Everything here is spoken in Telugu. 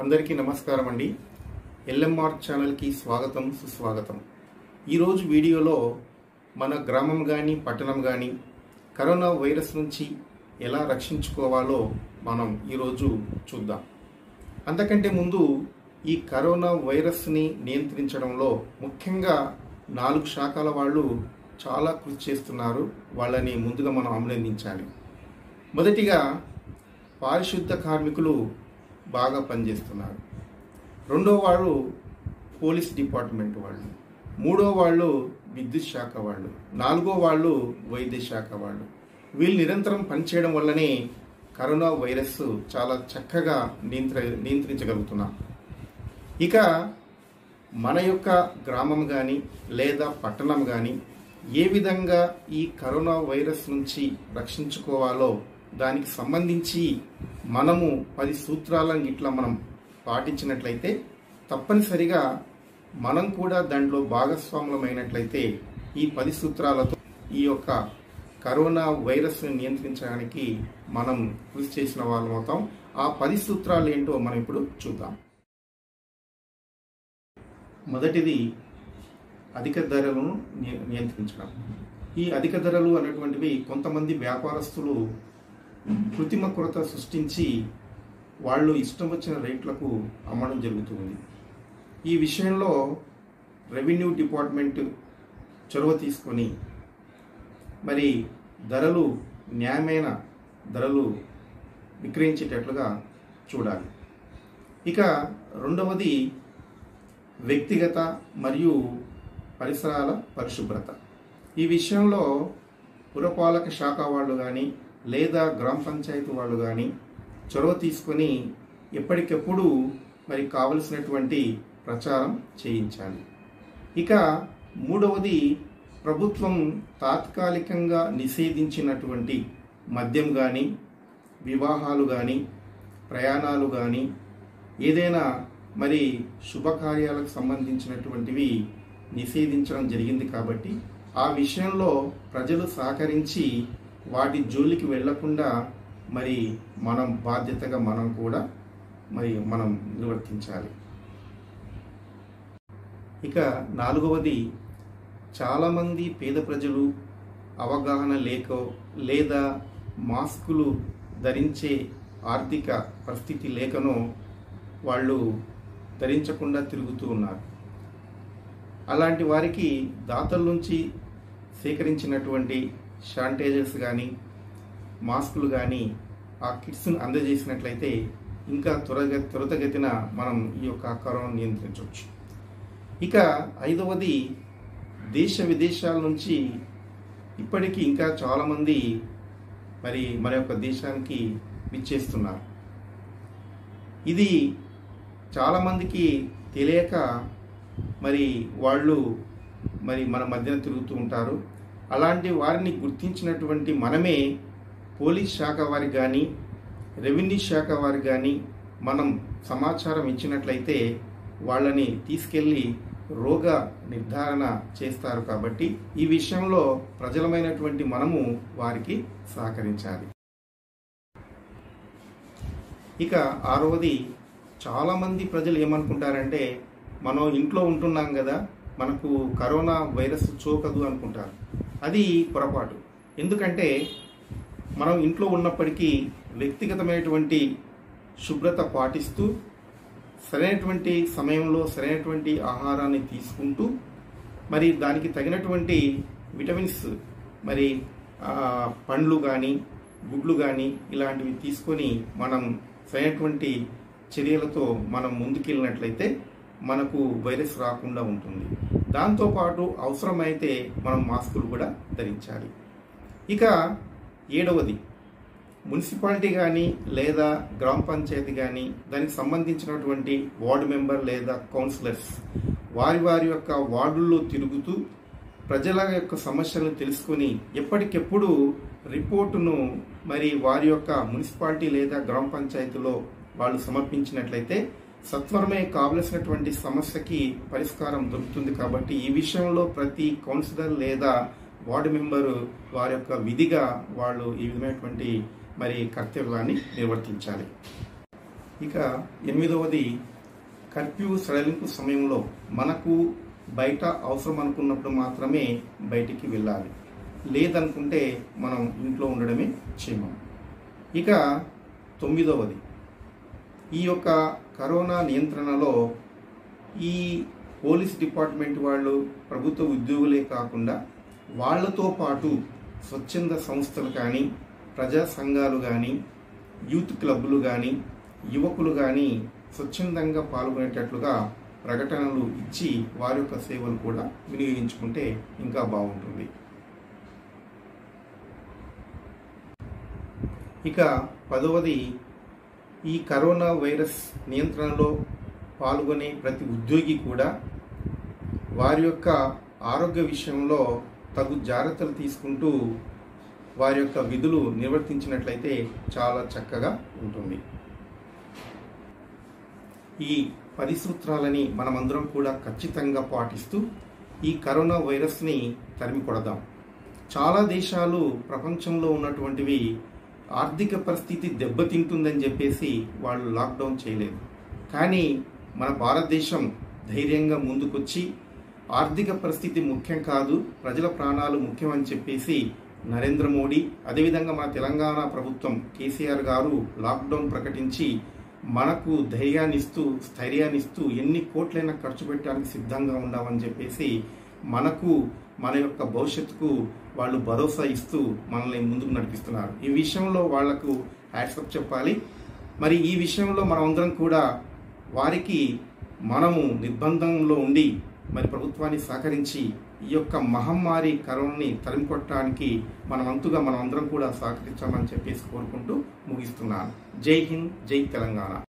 అందరికీ నమస్కారం అండి ఎల్ఎంఆర్ ఛానల్కి స్వాగతం సుస్వాగతం ఈరోజు వీడియోలో మన గ్రామం కానీ పట్టణం కానీ కరోనా వైరస్ నుంచి ఎలా రక్షించుకోవాలో మనం ఈరోజు చూద్దాం అంతకంటే ముందు ఈ కరోనా వైరస్ని నియంత్రించడంలో ముఖ్యంగా నాలుగు శాఖల వాళ్ళు చాలా కృషి చేస్తున్నారు వాళ్ళని ముందుగా మనం అభినందించాలి మొదటిగా పారిశుద్ధ కార్మికులు బాగా పనిచేస్తున్నారు రెండో వాళ్ళు పోలీస్ డిపార్ట్మెంట్ వాళ్ళు మూడో వాళ్ళు విద్యుత్ శాఖ వాళ్ళు నాలుగో వాళ్ళు వైద్య శాఖ వాళ్ళు వీళ్ళు నిరంతరం పనిచేయడం వల్లనే కరోనా వైరస్ చాలా చక్కగా నియంత్ర నియంత్రించగలుగుతున్నాం ఇక మన యొక్క గ్రామం కానీ లేదా పట్టణం కానీ ఏ విధంగా ఈ కరోనా వైరస్ నుంచి రక్షించుకోవాలో దానికి సంబంధించి మనము పది సూత్రాలను ఇట్లా మనం పాటించినట్లయితే తప్పనిసరిగా మనం కూడా దాంట్లో భాగస్వాములమైనట్లయితే ఈ పది సూత్రాలతో ఈ యొక్క కరోనా వైరస్ని నియంత్రించడానికి మనం కృషి చేసిన వాళ్ళం అవుతాం ఆ పది సూత్రాలు ఏంటో మనం ఇప్పుడు చూద్దాం మొదటిది అధిక ధరలను నియ- నియంత్రించడం ఈ అధిక ధరలు అనేటువంటివి కొంతమంది వ్యాపారస్తులు కృత్రిమ కొరత సృష్టించి వాళ్ళు ఇష్టం వచ్చిన రేట్లకు అమ్మడం జరుగుతుంది ఈ విషయంలో రెవెన్యూ డిపార్ట్మెంట్ చొరవ తీసుకొని మరి ధరలు న్యాయమైన ధరలు విక్రయించేటట్లుగా చూడాలి ఇక రెండవది వ్యక్తిగత మరియు పరిసరాల పరిశుభ్రత ఈ విషయంలో పురపాలక శాఖ వాళ్ళు కానీ లేదా గ్రామ పంచాయతీ వాళ్ళు కానీ చొరవ తీసుకొని ఎప్పటికప్పుడు మరి కావలసినటువంటి ప్రచారం చేయించాలి ఇక మూడవది ప్రభుత్వం తాత్కాలికంగా నిషేధించినటువంటి మద్యం కానీ వివాహాలు కానీ ప్రయాణాలు కానీ ఏదైనా మరి శుభకార్యాలకు సంబంధించినటువంటివి నిషేధించడం జరిగింది కాబట్టి ఆ విషయంలో ప్రజలు సహకరించి వాటి జోలికి వెళ్లకుండా మరి మనం బాధ్యతగా మనం కూడా మరి మనం నిర్వర్తించాలి ఇక నాలుగవది చాలామంది పేద ప్రజలు అవగాహన లేకో లేదా మాస్కులు ధరించే ఆర్థిక పరిస్థితి లేకనో వాళ్ళు ధరించకుండా తిరుగుతూ ఉన్నారు అలాంటి వారికి దాతల నుంచి సేకరించినటువంటి శానిటైజర్స్ కానీ మాస్కులు కానీ ఆ కిట్స్ను అందజేసినట్లయితే ఇంకా త్వరగ త్వరితగతిన మనం ఈ యొక్క కరోనా నియంత్రించవచ్చు ఇక ఐదవది దేశ విదేశాల నుంచి ఇప్పటికీ ఇంకా చాలామంది మరి మన యొక్క దేశానికి విచ్చేస్తున్నారు ఇది చాలామందికి తెలియక మరి వాళ్ళు మరి మన మధ్యన తిరుగుతూ ఉంటారు అలాంటి వారిని గుర్తించినటువంటి మనమే పోలీస్ శాఖ వారికి కానీ రెవెన్యూ శాఖ వారికి కానీ మనం సమాచారం ఇచ్చినట్లయితే వాళ్ళని తీసుకెళ్ళి రోగ నిర్ధారణ చేస్తారు కాబట్టి ఈ విషయంలో ప్రజలమైనటువంటి మనము వారికి సహకరించాలి ఇక ఆరవది చాలామంది ప్రజలు ఏమనుకుంటారంటే మనం ఇంట్లో ఉంటున్నాం కదా మనకు కరోనా వైరస్ సోకదు అనుకుంటారు అది పొరపాటు ఎందుకంటే మనం ఇంట్లో ఉన్నప్పటికీ వ్యక్తిగతమైనటువంటి శుభ్రత పాటిస్తూ సరైనటువంటి సమయంలో సరైనటువంటి ఆహారాన్ని తీసుకుంటూ మరి దానికి తగినటువంటి విటమిన్స్ మరి ఆ, పండ్లు కానీ గుడ్లు కానీ ఇలాంటివి తీసుకొని మనం సరైనటువంటి చర్యలతో మనం ముందుకెళ్ళినట్లయితే మనకు వైరస్ రాకుండా ఉంటుంది దాంతోపాటు అవసరమైతే మనం మాస్కులు కూడా ధరించాలి ఇక ఏడవది మున్సిపాలిటీ కానీ లేదా గ్రామ పంచాయతీ కానీ దానికి సంబంధించినటువంటి వార్డు మెంబర్ లేదా కౌన్సిలర్స్ వారి వారి యొక్క వార్డుల్లో తిరుగుతూ ప్రజల యొక్క సమస్యలను తెలుసుకొని ఎప్పటికెప్పుడు రిపోర్టును మరి వారి యొక్క మున్సిపాలిటీ లేదా గ్రామ పంచాయతీలో వాళ్ళు సమర్పించినట్లయితే సత్వరమే కావలసినటువంటి సమస్యకి పరిష్కారం దొరుకుతుంది కాబట్టి ఈ విషయంలో ప్రతి కౌన్సిలర్ లేదా వార్డు మెంబరు వారి యొక్క విధిగా వాళ్ళు ఈ విధమైనటువంటి మరి కర్తవ్యాన్ని నిర్వర్తించాలి ఇక ఎనిమిదవది కర్ఫ్యూ సడలింపు సమయంలో మనకు బయట అవసరం అనుకున్నప్పుడు మాత్రమే బయటికి వెళ్ళాలి లేదనుకుంటే మనం ఇంట్లో ఉండడమే క్షేమం ఇక తొమ్మిదవది ఈ యొక్క కరోనా నియంత్రణలో ఈ పోలీస్ డిపార్ట్మెంట్ వాళ్ళు ప్రభుత్వ ఉద్యోగులే కాకుండా వాళ్ళతో పాటు స్వచ్ఛంద సంస్థలు కానీ ప్రజా సంఘాలు కానీ యూత్ క్లబ్లు కానీ యువకులు కానీ స్వచ్ఛందంగా పాల్గొనేటట్లుగా ప్రకటనలు ఇచ్చి వారి యొక్క సేవలు కూడా వినియోగించుకుంటే ఇంకా బాగుంటుంది ఇక పదవది ఈ కరోనా వైరస్ నియంత్రణలో పాల్గొనే ప్రతి ఉద్యోగి కూడా వారి యొక్క ఆరోగ్య విషయంలో తగు జాగ్రత్తలు తీసుకుంటూ వారి యొక్క విధులు నిర్వర్తించినట్లయితే చాలా చక్కగా ఉంటుంది ఈ పది సూత్రాలని మనమందరం కూడా ఖచ్చితంగా పాటిస్తూ ఈ కరోనా వైరస్ని తరిమి కొడదాం చాలా దేశాలు ప్రపంచంలో ఉన్నటువంటివి ఆర్థిక పరిస్థితి దెబ్బతింటుందని చెప్పేసి వాళ్ళు లాక్డౌన్ చేయలేదు కానీ మన భారతదేశం ధైర్యంగా ముందుకొచ్చి ఆర్థిక పరిస్థితి ముఖ్యం కాదు ప్రజల ప్రాణాలు ముఖ్యం అని చెప్పేసి నరేంద్ర మోడీ అదేవిధంగా మన తెలంగాణ ప్రభుత్వం కేసీఆర్ గారు లాక్డౌన్ ప్రకటించి మనకు ధైర్యాన్ని ఇస్తూ స్థైర్యాన్ని ఇస్తూ ఎన్ని కోట్లైనా ఖర్చు పెట్టడానికి సిద్ధంగా ఉన్నామని చెప్పేసి మనకు మన యొక్క భవిష్యత్తుకు వాళ్ళు భరోసా ఇస్తూ మనల్ని ముందుకు నడిపిస్తున్నారు ఈ విషయంలో వాళ్లకు హ్యాట్సప్ చెప్పాలి మరి ఈ విషయంలో మనమందరం కూడా వారికి మనము నిర్బంధంలో ఉండి మరి ప్రభుత్వాన్ని సహకరించి ఈ యొక్క మహమ్మారి కరోనాని తరిమికొట్టడానికి మనమంతుగా మనం అందరం కూడా సహకరించామని చెప్పేసి కోరుకుంటూ ముగిస్తున్నాను జై హింద్ జై తెలంగాణ